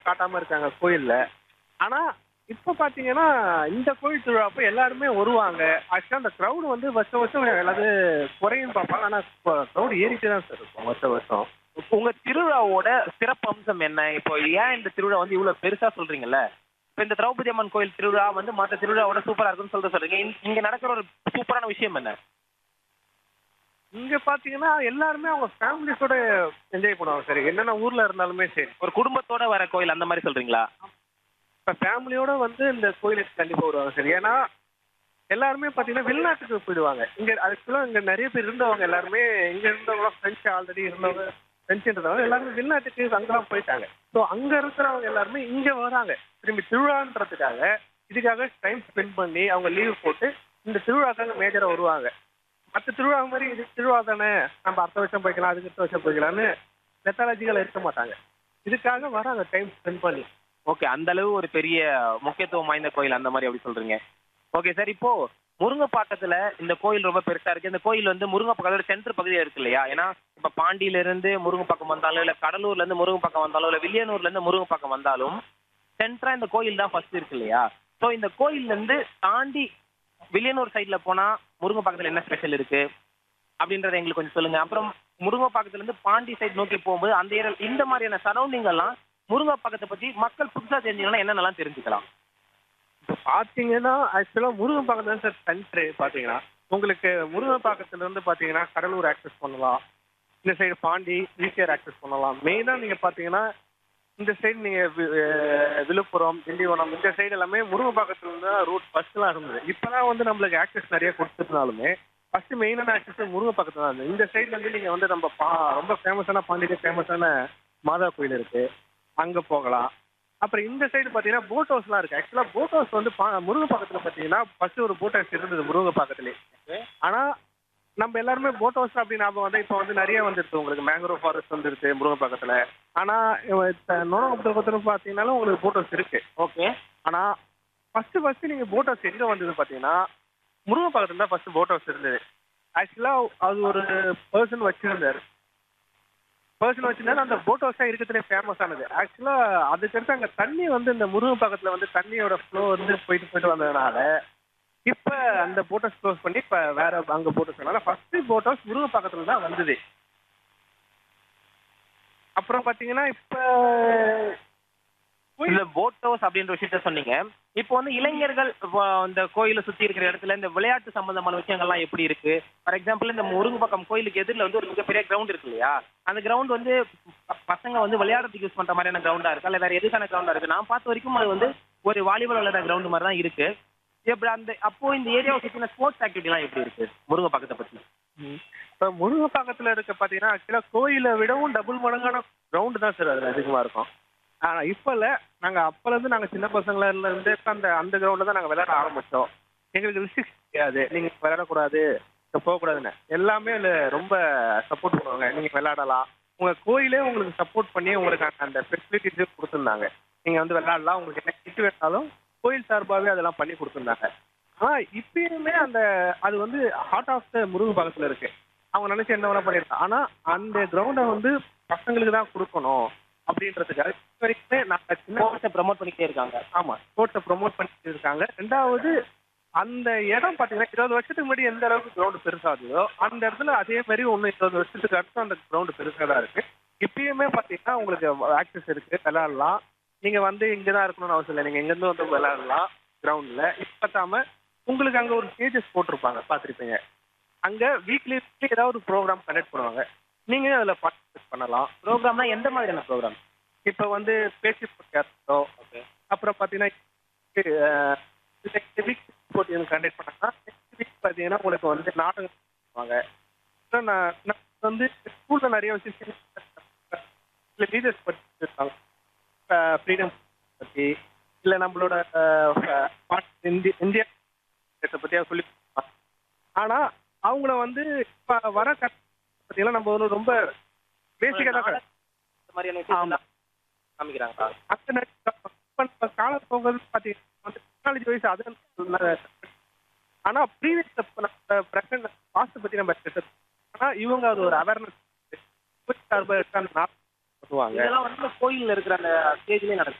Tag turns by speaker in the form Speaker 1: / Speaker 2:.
Speaker 1: காட்டாம இருக்காங்க கோயில்ல ஆனா இப்ப பாத்தீங்கன்னா இந்த கோயில் திருவிழா அப்ப எல்லாருமே வருவாங்க ஆக்சுவலா அந்த crowd வந்து வருஷம் வருஷம் எல்லாது குறையும் பார்ப்பாங்க ஆனா crowd ஏறிட்டே தான் சார் இருக்கும் வருஷம் வருஷம்
Speaker 2: உங்க திருவிழாவோட சிறப்பம்சம் என்ன இப்போ ஏன் இந்த திருவிழா வந்து இவ்வளவு பெருசா சொல்றீங்கல்ல இப்போ இந்த திரௌபதி அம்மன் கோயில் திருவிழா வந்து மற்ற திருவிழாவோட சூப்பரா இருக்குன்னு சொல்லிட்டு சொல்றீங்க இங்க- இங்க நடக்கிற ஒரு சூப்பரான விஷயம் என்ன
Speaker 1: இங்க பாத்தீங்கன்னா எல்லாருமே அவங்க ஃபேமிலிஸோட என்ஜாய் பண்ணுவாங்க சரி என்னென்ன ஊர்ல இருந்தாலுமே சரி
Speaker 2: ஒரு குடும்பத்தோட வர கோயில் அந்த மாதிரி சொல்றீங்களா
Speaker 1: இப்ப ஃபேமிலியோட வந்து இந்த கோயிலுக்கு கண்டிப்பா வருவாங்க சரி ஏன்னா எல்லாருமே பாத்தீங்கன்னா வெளிநாட்டுக்கு போயிடுவாங்க இங்க ஆக்சுவலா இங்க நிறைய பேர் இருந்தவங்க எல்லாருமே இங்க இருந்தவங்க ஃப்ரெண்ட்ஸ் ஆல்ரெடி இருந்தவங்க ஃப்ரெண்ட்ஸ்ன்றவங்க எல்லாருமே வெளிநாட்டுக்கு அங்கெல்லாம் போயிட்டாங்க ஸோ அங்க இருக்கிறவங்க எல்லாருமே இங்க வராங்க திரும்பி திருவிழான்றதுக்காக இதுக்காக டைம் ஸ்பெண்ட் பண்ணி அவங்க லீவ் போட்டு இந்த திருவிழாக்காக மேஜரா வருவாங்க மற்ற திருவிழா மாதிரி இது திருவிழா தானே நம்ம அடுத்த வருஷம் போய்க்கலாம் அதுக்கு அடுத்த வருஷம் போய்க்கலாம்னு மெத்தாலஜிகள் இருக்க மாட்டாங்க இதுக்காக வராங்க டைம் ஸ்பெண்ட் பண்ணி
Speaker 2: ஓகே அந்த அளவு ஒரு பெரிய முக்கியத்துவம் வாய்ந்த கோயில் அந்த மாதிரி அப்படி சொல்றீங்க ஓகே சார் இப்போ முருங்கைப்பாக்கத்துல இந்த கோயில் ரொம்ப பெருசா இருக்கு இந்த கோயில் வந்து முருங்கைப்பாக்கத்தோட சென்டர் பகுதியா இருக்கு இல்லையா ஏன்னா இப்ப பாண்டியில இருந்து முருங்கைப்பாக்கம் வந்தாலும் இல்ல கடலூர்ல இருந்து முருங்கைப்பாக்கம் வந்தாலும் இல்ல வில்லியனூர்ல இருந்து முருங்கைப்பாக்கம் வந்தாலும் சென்டரா இந்த கோயில் தான் ஃபர்ஸ்ட் இருக்கு இல்லையா சோ இந்த கோயில்ல இருந்து தாண்டி வில்லியனூர் சைடுல போனா முருங்கைப்பாக்கத்துல என்ன ஸ்பெஷல் இருக்கு அப்படின்றத எங்களுக்கு கொஞ்சம் சொல்லுங்க அப்புறம் முருங்கைப்பாக்கத்துல இருந்து பாண்டி சைடு நோக்கி போகும்போது அந்த ஏரியா இந்த மாதிரியான சரௌண்டிங் எல்லாம் முருங்கைப்பாக்கத்தை பத்தி மக்கள் புதுசா தெரிஞ்சுக்கணும்னா என்னென்னலாம் தெரிஞ்சுக்கலாம்
Speaker 1: இப்போ பார்த்தீங்கன்னா ஆக்சுவலாக முருகம்பாக்கம் தான் சார் சென்ட்ரு பார்த்தீங்கன்னா உங்களுக்கு முருகம்பாக்கத்துல இருந்து பார்த்தீங்கன்னா கடலூர் ஆக்சஸ் பண்ணலாம் இந்த சைடு பாண்டி ஈசிஆர் ஆக்சஸ் பண்ணலாம் மெயினாக நீங்கள் பார்த்தீங்கன்னா இந்த சைடு நீங்கள் விழுப்புரம் திண்டிவனம் இந்த சைடு எல்லாமே முருகம்பாக்கத்துல இருந்து தான் ரூட் ஃபர்ஸ்ட்லாம் இருந்தது இப்போதான் வந்து நம்மளுக்கு ஆக்சஸ் நிறைய கொடுத்துருந்தாலுமே ஃபர்ஸ்ட் மெயினான ஆக்சஸ் முருகம்பாக்கத்துல தான் இருந்தது இந்த சைடுல இருந்து நீங்கள் வந்து நம்ம பா ரொம்ப ஃபேமஸான பாண்டியில ஃபேமஸான மாதா கோயில் இருக்கு அங்கே போகலாம் அப்புறம் இந்த சைடு பார்த்தீங்கன்னா போட் ஹவுஸ்லாம் இருக்கு ஆக்சுவலாக போட் ஹவுஸ் வந்து பா முருகப்பாக்கத்தில் பார்த்தீங்கன்னா ஃபர்ஸ்ட் ஒரு போட் ஹவுஸ் இருந்தது முருகப்பாக்கத்துலேயே ஆனால் நம்ம எல்லாருமே போட் ஹவுஸ் அப்படி ஞாபகம் வந்து இப்போ வந்து நிறைய வந்துருச்சு உங்களுக்கு மேங்க்ரோவ் ஃபாரஸ்ட் வந்துருச்சு முருகப்பாக்கத்தில் ஆனால் நோனகுப்பத்தில் பார்த்தீங்கன்னாலும் உங்களுக்கு போட் ஹவுஸ் இருக்கு
Speaker 2: ஓகே
Speaker 1: ஆனால் ஃபர்ஸ்ட் ஃபர்ஸ்ட் நீங்கள் போட் ஹவுஸ் எங்கே வந்தது பார்த்தீங்கன்னா முருகப்பாக்கத்தில் தான் ஃபர்ஸ்ட் போட் ஹவுஸ் இருந்தது ஆக்சுவலாக அது ஒரு பர்சன் வச்சிருந்தாரு பர்சன் வச்சிருந்தாரு அந்த போட் ஹவுஸ் தான் இருக்கிறதுலே ஃபேமஸ் ஆனது ஆக்சுவலாக அதுக்கடுத்து அங்கே தண்ணி வந்து இந்த முருகப்பாக்கத்தில் வந்து தண்ணியோட ஃப்ளோ வந்து போயிட்டு போயிட்டு வந்ததுனால இப்போ அந்த போட் ஹவுஸ் க்ளோஸ் பண்ணி இப்போ வேற அங்கே boat house first boat house முருகப்பாக்கத்தில் தான் வந்தது அப்புறம் பார்த்தீங்கன்னா இப்போ
Speaker 2: இந்த போட் ஹவுஸ் அப்படின்ற விஷயத்த சொன்னீங்க இப்போ வந்து இளைஞர்கள் இப்போ இந்த கோயிலை சுத்தி இருக்கிற இடத்துல இந்த விளையாட்டு சம்பந்தமான விஷயங்கள்லாம் எப்படி இருக்கு ஃபார் எக்ஸாம்பிள் இந்த முருங்கப்பாக்கம் கோயிலுக்கு எதிரில் வந்து ஒரு மிகப்பெரிய கிரவுண்ட் இருக்கு இல்லையா அந்த கிரவுண்ட் வந்து ப- பசங்க வந்து விளையாடுறதுக்கு யூஸ் பண்ற மாதிரியான கிரவுண்டா இருக்கு அல்ல வேற எதுக்கான கிரவுண்டா இருக்கு நான் பார்த்த வரைக்கும் அது வந்து ஒரு வாலிபால் விளையாடுற கிரவுண்ட் மாதிரி தான் இருக்கு எப்படி அந்த அப்போ இந்த ஏரியாவை சுற்றின ஸ்போர்ட்ஸ் ஆக்டிவிட்டிலாம் எப்படி இருக்கு முருங்கப்பாக்கத்தை பத்தி
Speaker 1: இப்போ முருகப்பாக்கத்தில் இருக்க பார்த்தீங்கன்னா ஆக்சுவலாக கோயிலை விடவும் டபுள் மடங்கான கிரவுண்டு தான் சார் அதில் அதிகமாக இருக்கும் ஆனால் இப்போ இல்லை நாங்கள் அப்போலேருந்து நாங்கள் சின்ன பசங்கள இருந்து அந்த அந்த கிரவுண்டில் தான் நாங்கள் விளையாட ஆரம்பித்தோம் எங்களுக்கு ரிஸ்ட்ரிக்ஸ் கிடையாது நீங்கள் விளையாடக்கூடாது இங்க போகக்கூடாதுன்னு எல்லாமே அதில் ரொம்ப சப்போர்ட் பண்ணுவாங்க நீங்கள் விளையாடலாம் உங்கள் கோயிலே உங்களுக்கு சப்போர்ட் பண்ணி உங்களுக்கு அந்த- அந்த ஃபெசிலிட்டிஸே கொடுத்துருந்தாங்க நீங்கள் வந்து விளையாடலாம் உங்களுக்கு என்ன கிட்டு வேணாலும் கோயில் சார்பாகவே அதெல்லாம் பண்ணி கொடுத்துருந்தாங்க ஆனால் இப்பயுமே அந்த அது வந்து ஹார்ட் ஆஃப் த முருகப்பாக்கத்தில் இருக்கு அவங்க நினைச்சு என்ன வேணா பண்ணிருக்காங்க ஆனா அந்த கிரவுண்டை வந்து பசங்களுக்கு தான் கொடுக்கணும் அப்படின்றதுக்காக இது வரைக்குமே நாங்க சின்ன
Speaker 2: ஸ்போர்ட்ஸை ப்ரமோட் பண்ணிக்கிட்டே இருக்காங்க
Speaker 1: ஆமா ஸ்போர்ட்ஸை ப்ரொமோட் பண்ணிட்டு இருக்காங்க ரெண்டாவது அந்த இடம் பாத்தீங்கன்னா இருபது வருஷத்துக்கு முன்னாடி எந்த அளவுக்கு கிரவுண்ட் பெருசா இருந்ததோ அந்த இடத்துல அதே மாதிரி ஒன்று இருபது வருஷத்துக்கு அடுத்து அந்த கிரவுண்ட் பெருசா தான் இருக்கு இப்பயுமே பாத்தீங்கன்னா உங்களுக்கு ஆக்சஸ் இருக்கு விளையாடலாம் நீங்க வந்து இங்க தான் இருக்கணும்னு அவசியம் இல்லை நீங்க எங்கிருந்து வந்து விளையாடலாம் கிரவுண்ட்ல இப்பத்தாம உங்களுக்கு அங்க ஒரு ஸ்டேஜஸ் போட்டிருப்பாங்க பார்த்திருப்பீங்க அங்க வீக்லி ஏதாவது ஒரு ப்ரோக்ராம் கண்டக்ட் பண்ணுவாங்க நீங்க அதுல பார்ட்டிசிபேட் பண்ணலாம்
Speaker 2: ப்ரோக்ராம்னா எந்த மாதிரியான ப்ரோக்ராம்
Speaker 1: இப்போ வந்து பேச்சு போட்டியாட்டோ அப்புறம் பார்த்தீங்கன்னா வீக் போட்டி கண்டக்ட் பண்ணாங்கன்னா நெக்ஸ்ட் வீக் பார்த்தீங்கன்னா உங்களுக்கு வந்து நாடகம் பண்ணுவாங்க அப்புறம் நான் நான் வந்து ஸ்கூலில் நிறைய விஷயம் இல்லை லீடர்ஸ் பற்றி இருக்காங்க ஃப்ரீடம் பற்றி இல்லை நம்மளோட அஹ், பாட்டு இந்திய இந்தியா பற்றியா சொல்லி ஆனால் அவங்கள வந்து இப்போ வர கட் பார்த்தீங்கன்னா நம்ம வந்து ரொம்ப பேசிக்காக தான்
Speaker 2: இந்த மாதிரியான விஷயம்
Speaker 1: ஆமா.
Speaker 2: காமிக்கிறாங்க
Speaker 1: அந்த நேரத்துல இப்ப நம்ம கால போகிறது பார்த்தீங்கன்னா வந்து டெக்னாலஜி வைஸ் அது ஆனால் ப்ரீவியஸ் ப்ரெசன்ட் பாஸ்ட் பற்றி நம்ம பேசுறது ஆனால் இவங்க அது ஒரு அவேர்னஸ் சார்பாக இருக்க அந்த நாள் நடத்துவாங்க
Speaker 2: இதெல்லாம் வந்து கோயில்ல இருக்கிற அந்த ஸ்டேஜ்லயே நடக்கும்